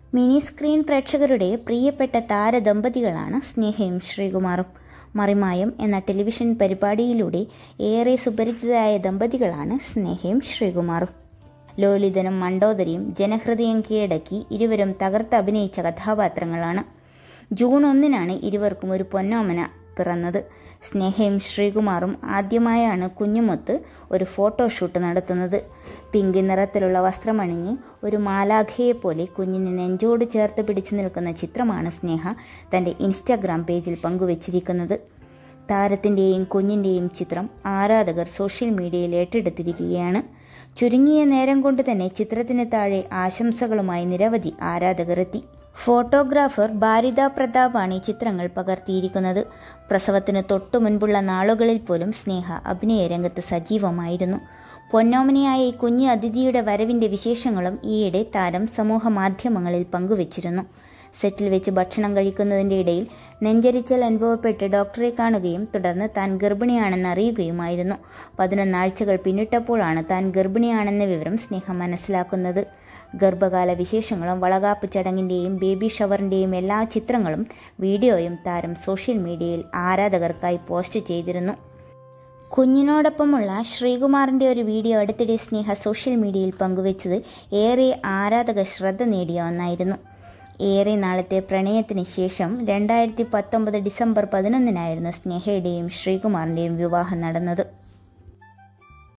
mini screen പ്രേക്ഷകരുടെ പ്രിയപ്പെട്ട താരദമ്പതികളാണ് സ്നേഹയും ശ്രീകുമാറും മറിമായം എന്ന ടെലിവിഷൻ പരിപാടിയിലൂടെ ഏറെ സുപരിചിതരായ ദമ്പതികളാണ് സ്നേഹയും ശ്രീകുമാറും ലോലിതനും മണ്ടോദരിയും ജനഹൃദയം കീഴടക്കി ഇരുവരും തകർത്ത് അഭിനയിച്ച കഥാപാത്രങ്ങളാണ് ജൂൺ ഒന്നിനാണ് ഇരുവർക്കും ഒരു പൊന്നോമന പിറന്നത് സ്നേഹയും ശ്രീകുമാറും ആദ്യമായാണ് കുഞ്ഞുമൊത്ത് ഒരു ഫോട്ടോഷൂട്ട് നടത്തുന്നത് പിങ്ക് നിറത്തിലുള്ള വസ്ത്രമണിഞ്ഞ് ഒരു മാലാഖയെ പോലെ കുഞ്ഞിനെ നെഞ്ചോട് ചേർത്ത് പിടിച്ചു നിൽക്കുന്ന ചിത്രമാണ് സ്നേഹ തൻ്റെ ഇൻസ്റ്റാഗ്രാം പേജിൽ പങ്കുവച്ചിരിക്കുന്നത് താരത്തിൻ്റെയും കുഞ്ഞിൻ്റെയും ചിത്രം ആരാധകർ സോഷ്യൽ മീഡിയയിൽ ഏറ്റെടുത്തിരിക്കുകയാണ് ചുരുങ്ങിയ നേരം കൊണ്ട് തന്നെ ചിത്രത്തിന് താഴെ ആശംസകളുമായി നിരവധി ആരാധകർ എത്തി ഫോട്ടോഗ്രാഫർ ഭാരിത പ്രതാപാണ് ഈ ചിത്രങ്ങൾ പകർത്തിയിരിക്കുന്നത് പ്രസവത്തിന് തൊട്ടു മുൻപുള്ള നാളുകളിൽ പോലും സ്നേഹ അഭിനയ രംഗത്ത് സജീവമായിരുന്നു പൊന്നോമനയായ ഈ കുഞ്ഞു അതിഥിയുടെ വരവിന്റെ വിശേഷങ്ങളും ഈയിടെ താരം സമൂഹ മാധ്യമങ്ങളിൽ പങ്കുവച്ചിരുന്നു സെറ്റിൽ വെച്ച് ഭക്ഷണം കഴിക്കുന്നതിന്റെ ഇടയിൽ നെഞ്ചരിച്ചൽ അനുഭവപ്പെട്ട് ഡോക്ടറെ കാണുകയും തുടർന്ന് താൻ ഗർഭിണിയാണെന്ന് അറിയുകയുമായിരുന്നു പതിനൊന്നാഴ്ചകൾ പിന്നിട്ടപ്പോഴാണ് താൻ ഗർഭിണിയാണെന്ന വിവരം സ്നേഹം മനസ്സിലാക്കുന്നത് ഗർഭകാല വിശേഷങ്ങളും വളകാപ്പ് ചടങ്ങിന്റെയും ബേബി ഷവറിന്റെയും എല്ലാ ചിത്രങ്ങളും വീഡിയോയും താരം സോഷ്യൽ മീഡിയയിൽ ആരാധകർക്കായി പോസ്റ്റ് ചെയ്തിരുന്നു കുഞ്ഞിനോടൊപ്പമുള്ള ശ്രീകുമാറിന്റെ ഒരു വീഡിയോ അടുത്തിടെ സ്നേഹ സോഷ്യൽ മീഡിയയിൽ പങ്കുവച്ചത് ഏറെ ആരാധക ശ്രദ്ധ നേടിയ ഒന്നായിരുന്നു ഏറെ നാളത്തെ പ്രണയത്തിന് ശേഷം രണ്ടായിരത്തി പത്തൊമ്പത് ഡിസംബർ പതിനൊന്നിനായിരുന്നു സ്നേഹയുടെയും ശ്രീകുമാറിന്റെയും വിവാഹം നടന്നത്